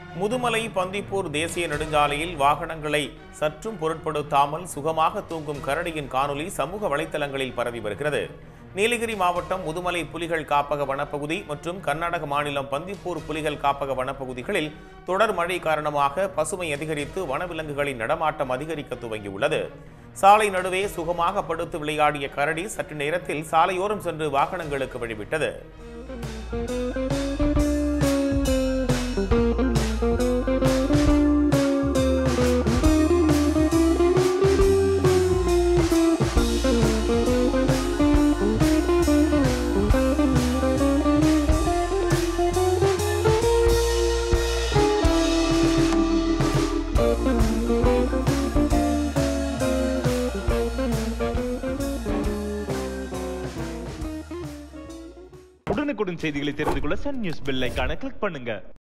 முதுமலை பந்திப்பூர் தேசிய நெடுஞ்சாலையில் வாகனங்களை சற்றும் பொருட்படுத்தாமல் சுகமாக தூங்கும் கரடியின் காணொலி சமூக வலைத்தளங்களில் பரவி வருகிறது நீலகிரி மாவட்டம் முதுமலை புலிகள் காப்பக வனப்பகுதி மற்றும் கர்நாடக மாநிலம் பந்திப்பூர் புலிகள் காப்பக வனப்பகுதிகளில் தொடர் மழை காரணமாக பசுமை அதிகரித்து வனவிலங்குகளின் நடமாட்டம் அதிகரிக்க துவங்கியுள்ளது சாலை நடுவே சுகமாக படுத்து விளையாடிய கரடி சற்று நேரத்தில் சாலையோரம் சென்று வாகனங்களுக்கு வழிவிட்டது உடனுக்குடன் செய்திகளை தெரிந்து கொள்ள சன் நியூஸ் பெல் ஐகானை கிளிக் பண்ணுங்க